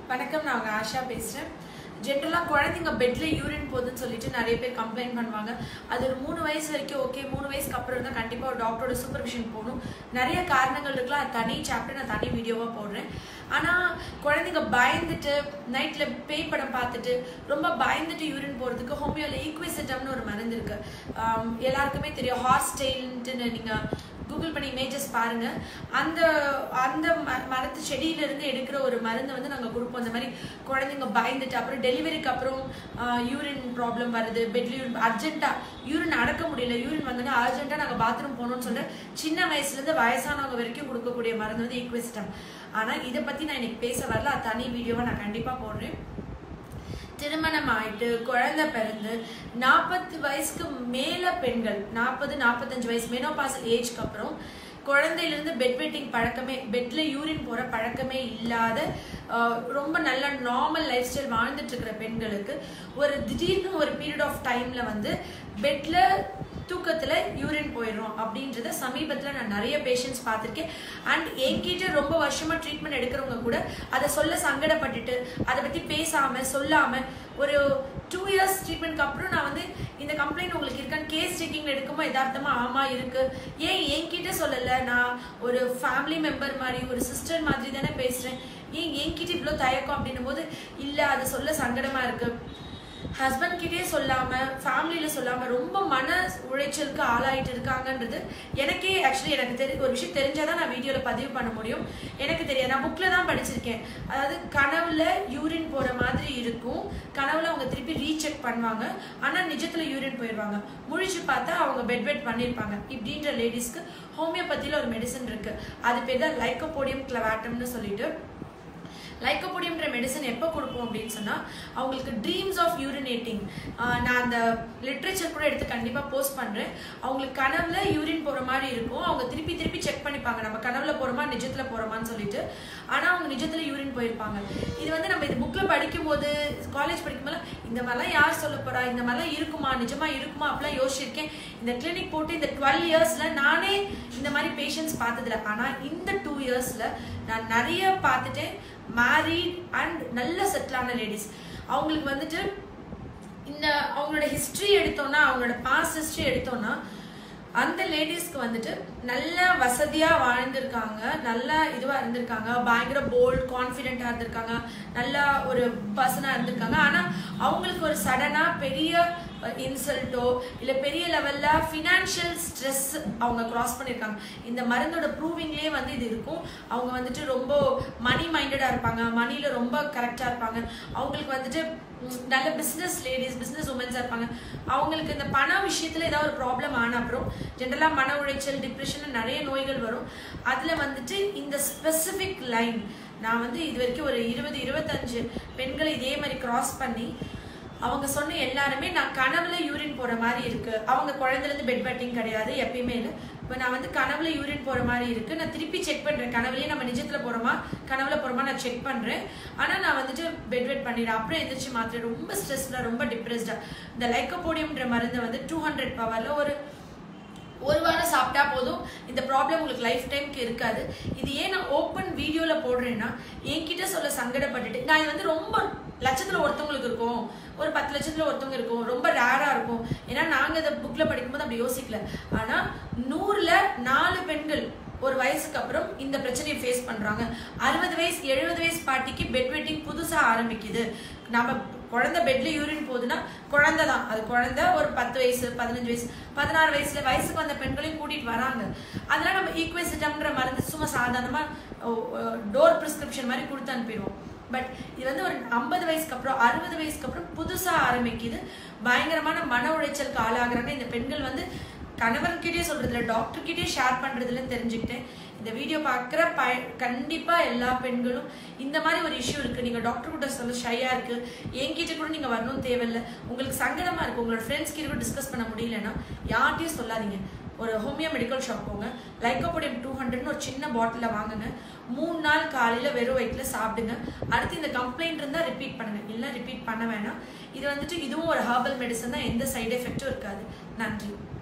வணக்கம் நான் உங்க ஆஷா பேசுறேன் ஜென்ரலாக குழந்தைங்க பெட்ல யூரின் போகுதுன்னு சொல்லிட்டு நிறைய பேர் கம்ப்ளைண்ட் பண்ணுவாங்க அது ஒரு மூணு வயசு வரைக்கும் ஓகே மூணு வயசுக்கு அப்புறம் இருந்தால் கண்டிப்பாக ஒரு டாக்டரோட சூப்பர்விஷன் போகணும் நிறைய காரணங்கள் இருக்கலாம் அது தனி சாப்டர் நான் தனி வீடியோவாக போடுறேன் ஆனால் குழந்தைங்க பயந்துட்டு நைட்டில் பேய் படம் பார்த்துட்டு ரொம்ப பயந்துட்டு யூரின் போகிறதுக்கு ஹோமியோவில் ஈக்விசிட்டம்னு ஒரு மருந்து இருக்கு ஆம், எல்லாருக்குமே தெரியும் ஹார்ஸ் ஸ்டைல்ன்ட்டு நீங்கள் கூகுள் பண்ணி இமேஜஸ் பாருங்க அந்த அந்த ம- மரத்து செடியில இருந்து எடுக்கிற ஒரு மருந்து வந்து நாங்க கொடுப்போம் அந்த மாதிரி குழந்தைங்க பயந்துட்டு அப்புறம் டெலிவரிக்கு அப்புறம் யூரின் ப்ராப்ளம் வருது பெட்ல யூரின் அர்ஜென்ட்டா யூரின் அடக்க முடியல யூரின் வந்தோன்னா அர்ஜென்ட்டா நாங்க பாத்ரூம் போகணும்னு சொல்லிட்டு சின்ன வயசுல இருந்து வயசானவங்க வரைக்கும் கொடுக்கக்கூடிய மருந்து வந்து ஈக்விசிட்டம் ஆனா இதை பத்தி நான் இன்னைக்கு பேச வரல அது தனி வீடியோவை நான் கண்டிப்பா போடுறேன் திருமணம் ஆயிட்டு குழந்தை பிறந்து நாற்பது வயசுக்கு மேல பெண்கள் நாற்பது நாற்பத்தஞ்சு வயசு மெனோபாஸ் ஏஜ்க்கு அப்புறம் குழந்தையிலிருந்து பெட் வெட்டிங் பழக்கமே பெட்ல யூரின் போற பழக்கமே இல்லாத ஆஹ், ரொம்ப நல்ல நார்மல் லைஃப் ஸ்டைல் வாழ்ந்துட்டு இருக்கிற பெண்களுக்கு ஒரு திடீர்னு ஒரு பீரியட் ஆஃப் டைம்ல வந்து பெட்ல தூக்கத்துல யூரின் போயிடும் அப்படின்றத சமீபத்துல நான் நிறைய பேஷண்ட்ஸ் பார்த்திருக்கேன் அண்ட் என்கிட்ட ரொம்ப வருஷமா ட்ரீட்மெண்ட் எடுக்கிறவங்க கூட அதை சொல்ல சங்கடப்பட்டுட்டு அதை பத்தி பேசாம சொல்லாம ஒரு டூ இயர்ஸ் ட்ரீட்மெண்ட்க்கு அப்புறம் நான் வந்து இந்த கம்ப்ளைண்ட் உங்களுக்கு இருக்கான்னு கேஸ் டேக்கிங் எடுக்கும்போது யதார்த்தமா ஆமா இருக்கு ஏன் என்கிட்ட சொல்லல நான் ஒரு ஃபேமிலி மெம்பர் மாதிரி ஒரு சிஸ்டர் மாதிரி தானே பேசுறேன் ஏன் என்கிட்ட இவ்வளோ தயக்கம் அப்படின்னும் போது இல்ல அதை சொல்ல சங்கடமா இருக்கு ஹஸ்பண்ட் கிட்டே சொல்லாம ஃபேமிலியில சொல்லாம ரொம்ப மன உளைச்சலுக்கு ஆளாயிட்டு இருக்காங்கன்றது எனக்கே ஆக்சுவலி எனக்கு தெரி ஒரு விஷயம் தெரிஞ்சாதான் நான் வீடியோல பதிவு பண்ண முடியும் எனக்கு தெரியாது நான் புக்ல தான் படிச்சிருக்கேன் அதாவது கனவுல யூரின் போற மாதிரி இருக்கும் கனவுல அவங்க திருப்பி ரீசெக் பண்ணுவாங்க ஆனா நிஜத்துல யூரின் போயிடுவாங்க முழிச்சு பார்த்தா அவங்க பெட் வெட் பண்ணியிருப்பாங்க இப்படின்ற லேடிஸ்க்கு ஹோமியோபதியில ஒரு மெடிசன் இருக்கு அது பேர் தான் லைக்கோபோடியம் கிளவாட்டம்னு சொல்லிட்டு லைக்கோபோடியம்ன்ற மெடிசன் எப்போ கொடுப்போம் அப்படின்னு சொன்னால் அவங்களுக்கு ட்ரீம்ஸ் ஆஃப் யூரினேட்டிங் நான் அந்த லிட்ரேச்சர் கூட எடுத்து கண்டிப்பாக போஸ்ட் பண்ணுறேன் அவங்களுக்கு கனவுல யூரின் போகிற மாதிரி இருக்கும் அவங்க திருப்பி திருப்பி செக் பண்ணிப்பாங்க நம்ம கனவுல போகிறோமா நிஜத்தில் போகிறோமான்னு சொல்லிட்டு ஆனால் அவங்க நிஜத்தில் யூரின் போயிருப்பாங்க இது வந்து நம்ம இது புக்கில் படிக்கும்போது காலேஜ் படிக்கும்போது இந்த மாதிரிலாம் யார் சொல்ல போறா இந்த மாதிரிலாம் இருக்குமா நிஜமா இருக்குமா அப்படிலாம் யோசிச்சிருக்கேன் இந்த கிளினிக் போட்டு இந்த டுவெல் இயர்ஸ்ல நானே இந்த மாதிரி பேஷண்ட்ஸ் பார்த்ததில்ல ஆனா இந்த டூ இயர்ஸ்ல நான் நிறைய பார்த்துட்டேன் மேரீட் அண்ட் நல்ல செட்டிலான லேடிஸ் அவங்களுக்கு வந்துட்டு இந்த அவங்களோட ஹிஸ்ட்ரி எடுத்தோம்னா அவங்களோட பாஸ்ட் ஹிஸ்ட்ரி எடுத்தோம்னா அந்த லேடிஸ்க்கு வந்துட்டு நல்ல வசதியா வாழ்ந்திருக்காங்க நல்ல இதுவா இருந்திருக்காங்க பயங்கர போல்ட் கான்ஃபிடென்ட்டா இருந்திருக்காங்க நல்ல ஒரு பர்சனா இருந்திருக்காங்க ஆனா அவங்களுக்கு ஒரு சடனா பெரிய இன்சல்ட்டோ இல்ல பெரிய லெவல்ல ஃபினான்ஷியல் ஸ்ட்ரெஸ் அவங்க கிராஸ் பண்ணிருக்காங்க இந்த மருந்தோட ப்ரூவிங்லேயே வந்து இது இருக்கும் அவங்க வந்துட்டு ரொம்ப மணி மைண்டடா இருப்பாங்க மணில ரொம்ப கரெக்டா இருப்பாங்க அவங்களுக்கு வந்துட்டு ம், நல்ல பிஸ்னஸ் லேடிஸ் பிஸ்னஸ் உமன்ஸாக இருப்பாங்க அவங்களுக்கு இந்த பண விஷயத்தில் ஏதாவது ஒரு ப்ராப்ளம் ஆன அப்புறம் ஜென்ரலாக மன உளைச்சல் டிப்ரெஷன் நிறைய நோய்கள் வரும் அதில் வந்துட்டு இந்த ஸ்பெசிஃபிக் லைன் நான் வந்து இது வரைக்கும் ஒரு இருபது இருபத்தஞ்சு பெண்களை இதே மாதிரி கிராஸ் பண்ணி அவங்க சொன்ன எல்லாருமே நான் கனவுல யூரின் போற மாதிரி இருக்கு அவங்க குழந்தைல இருந்து பெட் வெட்டிங் கிடையாது எப்பயுமே இல்லை இப்போ நான் வந்து கனவுல யூரின் போற மாதிரி இருக்கு நான் திருப்பி செக் பண்றேன் கனவுலயே நம்ம நிஜத்துல போறோமா கனவுல போறோமா நான் செக் பண்றேன் ஆனா நான் வந்துட்டு பெட் வெட் பண்ணிடுறேன் அப்புறம் எந்திரிச்சு மாத்திரம் ரொம்ப ஸ்ட்ரெஸ்ல ரொம்ப டிப்ரெஸ்டா இந்த லைக்கோபோடியம்ன்ற மருந்து வந்து டூ ஹண்ட்ரட் பவர்ல ஒரு ஒரு வாரம் சாப்பிட்டா போதும் இந்த ப்ராப்ளம் உங்களுக்கு லைஃப் டைம்க்கு இருக்காது இது ஏன் நான் ஓப்பன் வீடியோல போடுறேன்னா என்கிட்ட சொல்ல சங்கடப்பட்டுட்டு நான் இது வந்து ரொம்ப லட்சத்துல ஒருத்தவங்களுக்கு இருக்கும் ஒரு பத்து லட்சத்துல ஒருத்தவங்க இருக்கும் ரொம்ப ரேரா இருக்கும் ஏன்னா நாங்க இந்த புக்ல படிக்கும்போது அப்படி யோசிக்கல ஆனா நூறுல நாலு பெண்கள் ஒரு வயசுக்கு அப்புறம் இந்த பிரச்சனையை ஃபேஸ் பண்றாங்க அறுபது வயசு எழுபது வயசு பாட்டிக்கு பெட் வெட்டிங் புதுசா ஆரம்பிக்குது நம்ம குழந்தை பெட்ல யூரின் போகுதுன்னா குழந்தை தான் அது குழந்தை ஒரு பத்து வயசு பதினஞ்சு வயசு பதினாறு வயசுல வயசுக்கு வந்த பெண்களையும் கூட்டிட்டு வராங்க அதெல்லாம் நம்ம ஈக்வசிட்டம்ன்ற மருந்து சும்மா சாதாரணமா டோர் பிரிஸ்கிரிப்ஷன் மாதிரி கொடுத்து அனுப்பிடுவோம் பட் இது வந்து ஒரு ஐம்பது வயசுக்கு அப்புறம் அறுபது வயசுக்கு அப்புறம் புதுசா ஆரம்பிக்குது பயங்கரமான மன உளைச்சலுக்கு ஆளாகிறாங்க இந்த பெண்கள் வந்து கணவன்கிட்டயே சொல்றதுல டாக்டர் கிட்டயே ஷேர் பண்றதுலன்னு தெரிஞ்சுக்கிட்டேன் இந்த வீடியோ பார்க்குற ப கண்டிப்பா எல்லா பெண்களும் இந்த மாதிரி ஒரு இஷ்யூ இருக்கு நீங்க டாக்டர் கிட்ட சொல்ல ஷையா இருக்கு என்கிட்ட கூட நீங்க வரணும் தேவையில்லை உங்களுக்கு சங்கடமா இருக்கு உங்களோட ஃப்ரெண்ட்ஸ் கிட்ட கூட டிஸ்கஸ் பண்ண முடியலன்னா யார்ட்டையும் சொல்லாதீங்க ஒரு ஹோமியோ மெடிக்கல் ஷாப் போங்க லைக்கோபோடியம் டூ ஹண்ட்ரட்னு ஒரு சின்ன பாட்டிலில் வாங்குங்க மூணு நாள் காலையில் வெறும் வயிற்றுல சாப்பிடுங்க அடுத்து இந்த கம்ப்ளைண்ட் இருந்தால் ரிப்பீட் பண்ணுங்க இல்லை ரிப்பீட் பண்ண வேணாம் இது வந்துட்டு இதுவும் ஒரு ஹர்பல் மெடிசன் தான் எந்த சைடு எஃபெக்டும் இருக்காது நன்றி